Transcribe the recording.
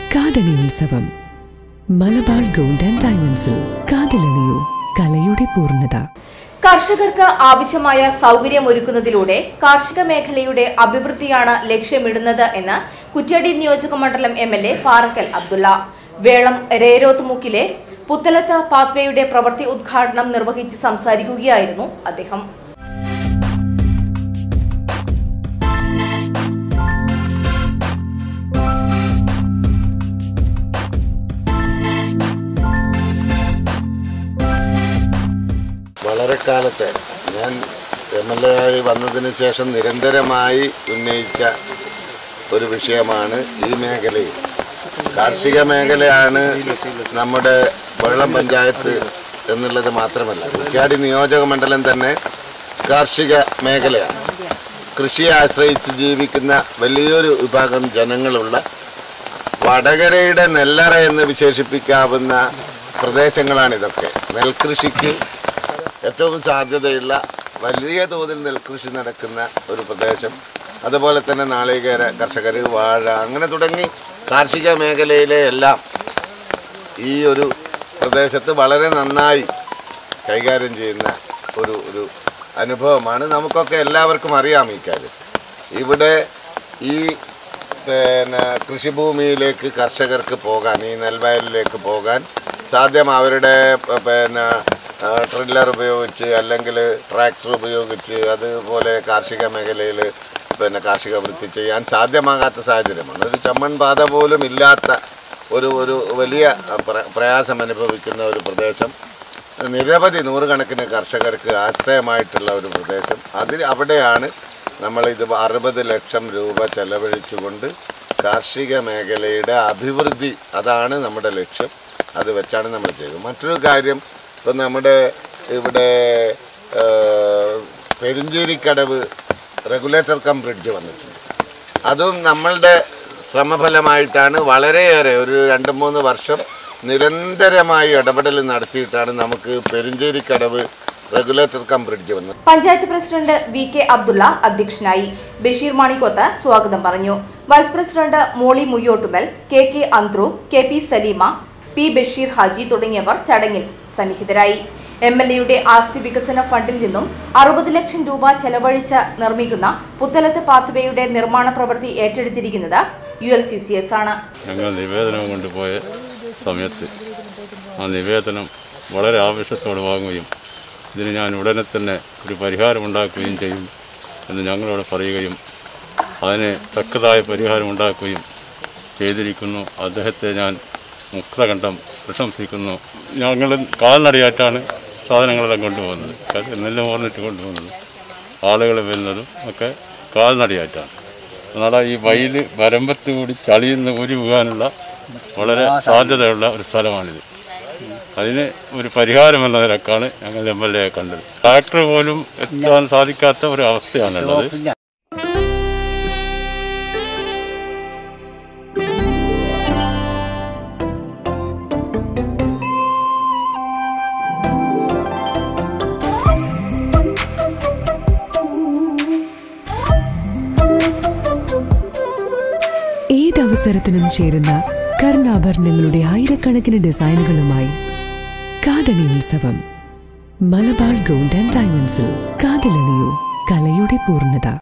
കാതണി ഉത്സവം Malabar gold and ഡയമണ്ട്സിൽ കാതിലണിയൂ കലയുടെ പൂർണ്ണത കർഷകർക്ക് ആവശ്യമായ സൗകര്യമൊരുക്കുന്നതിലൂടെ കാർഷിക മേഖലയുടെ അഭിവൃദ്ധിയാണ് ലക്ഷ്യമിടുന്നത് എന്ന് കുറ്റ്യാടി നിയോജക മണ്ഡലം M L A Parakkal Abdulla Velam രേരോത്ത് മുക്കിലെ പുത്തലത്ത് പാത്വേയുടെ പ്രവൃത്തി ഉദ്ഘാടനം നിർവഹിച്ച് സംസാരിക്കുകയായിരുന്നു അദ്ദേഹം വളരെ കാലത്തെ ഞാൻ എം എൽ എ ആയി വന്നതിന് ശേഷം നിരന്തരമായി ഉന്നയിച്ച ഒരു വിഷയമാണ് ഈ മേഖലയിൽ കാർഷിക മേഖലയാണ് നമ്മുടെ വെള്ളം പഞ്ചായത്ത് എന്നുള്ളത് മാത്രമല്ല കുറ്റ്യാടി നിയോജക മണ്ഡലം തന്നെ കാർഷിക മേഖലയാണ് കൃഷിയെ ആശ്രയിച്ച് ജീവിക്കുന്ന വലിയൊരു വിഭാഗം ജനങ്ങളുള്ള വടകരയുടെ നെല്ലറ എന്ന് വിശേഷിപ്പിക്കാവുന്ന പ്രദേശങ്ങളാണിതൊക്കെ നെൽകൃഷിക്ക് ഏറ്റവും സാധ്യതയുള്ള വലിയ തോതിൽ നെൽകൃഷി നടക്കുന്ന ഒരു പ്രദേശം അതുപോലെ തന്നെ നാളികേര കർഷകർ വാഴ അങ്ങനെ തുടങ്ങി കാർഷിക മേഖലയിലെ എല്ലാം ഈ ഒരു പ്രദേശത്ത് വളരെ നന്നായി കൈകാര്യം ചെയ്യുന്ന ഒരു ഒരു അനുഭവമാണ് നമുക്കൊക്കെ എല്ലാവർക്കും അറിയാം ഈ കാര്യം ഇവിടെ ഈ പിന്നെ കൃഷിഭൂമിയിലേക്ക് കർഷകർക്ക് പോകാൻ ഈ നെൽവയലിലേക്ക് പോകാൻ സാധ്യം അവരുടെ പ- പിന്നെ ട്രില്ലർ ഉപയോഗിച്ച് അല്ലെങ്കിൽ ട്രാക്ടർ ഉപയോഗിച്ച് അതുപോലെ കാർഷിക മേഖലയിൽ പിന്നെ കാർഷിക വൃത്തി ചെയ്യാൻ സാധ്യമാകാത്ത സാഹചര്യമാണ് ഒരു ചമ്മൺ പാത പോലും ഇല്ലാത്ത ഒരു ഒരു വലിയ പ്ര- പ്രയാസം അനുഭവിക്കുന്ന ഒരു പ്രദേശം നിരവധി നൂറുകണക്കിന് കർഷകർക്ക് ആശ്രയമായിട്ടുള്ള ഒരു പ്രദേശം അതിൽ അവിടെയാണ് നമ്മൾ ഇത് അറുപത് ലക്ഷം രൂപ ചെലവഴിച്ചുകൊണ്ട് കാർഷിക മേഖലയുടെ അഭിവൃദ്ധി അതാണ് നമ്മുടെ ലക്ഷ്യം അത് വെച്ചാണ് നമ്മൾ ചെയ്തത് മറ്റൊരു കാര്യം ഇപ്പം നമ്മുടെ ഇവിടെ ആ, പെരിഞ്ചേരിക്കടവ് റെഗുലേറ്റർ കം ബ്രിഡ്ജ് വന്നിട്ടുണ്ട് അതും നമ്മളുടെ ശ്രമഫലമായിട്ടാണ് വളരെയേറെ ഒരു രണ്ട് മൂന്ന് വർഷം നിരന്തരമായി ഇടപെടൽ നടത്തിയിട്ടാണ് നമുക്ക് പെരിഞ്ചേരിക്കടവ് റെഗുലേറ്റർ കം ബ്രിഡ്ജ് വന്നത് panchayat president V K Abdulla അധ്യക്ഷനായി ബഷീർ മാണിക്കോത്ത് സ്വാഗതം പറഞ്ഞു vice president Molly Muyyottumal K K Anthru K P Saleema P Basheer Haji തുടങ്ങിയവർ ചടങ്ങിൽ സന്നിഹിതരായി എം എൽ എയുടെ ആസ്തി വികസന ഫണ്ടിൽ നിന്നും അറുപത് ലക്ഷം രൂപ ചെലവഴിച്ച് നിർമ്മിക്കുന്ന പുത്തലത്ത് പാത്തുവയുടെ നിർമ്മാണ പ്രവൃത്തി ഏറ്റെടുത്തിരിക്കുന്നത് U L C C S ആണ് ഞങ്ങൾ നിവേദനം കൊണ്ടുപോയ സമയത്ത് ആ നിവേദനം വളരെ ആവശ്യത്തോടെ വാങ്ങുകയും ഇതിന് ഞാൻ ഉടനെ തന്നെ ഒരു പരിഹാരമുണ്ടാക്കുകയും ചെയ്യും എന്ന് ഞങ്ങളോട് പറയുകയും അതിന് തക്കതായ പരിഹാരമുണ്ടാക്കുകയും ചെയ്തിരിക്കുന്നു അദ്ദേഹത്തെ ഞാൻ മുക്തകണ്ഠം പ്രശംസിക്കുന്നു ഞങ്ങൾ കാൽനടയായിട്ടാണ് സാധനങ്ങളെല്ലാം കൊണ്ടുപോകുന്നത് കാര്യം നെല്ല് മോർന്നിട്ട് കൊണ്ടുപോകുന്നത് ആളുകൾ വരുന്നതും ഒക്കെ കാൽനടയായിട്ടാണ് എന്നാൽ ഈ വയൽ വരമ്പത്ത് കൂടി ചളിയിൽ നിന്ന് ഊരി വീകാനുള്ള വളരെ സാധ്യതയുള്ള ഒരു സ്ഥലമാണിത് അതിന് ഒരു പരിഹാരം എന്ന നിലക്കാണ് ഞങ്ങൾ എം എൽ എ കണ്ടത് ട്രാക്ടർ പോലും എത്താൻ സാധിക്കാത്ത ഒരു അവസ്ഥയാണുള്ളത് ഏതവസരത്തിനും ചേരുന്ന കർണാഭരണങ്ങളുടെ ആയിരക്കണക്കിന് ഡിസൈനുകളുമായി കാതണി ഉത്സവം മലബാർ ഗോൾഡ് ആൻഡ് ഡയമണ്ട്സിൽ കാതിലണിയൂ കലയുടെ പൂർണ്ണത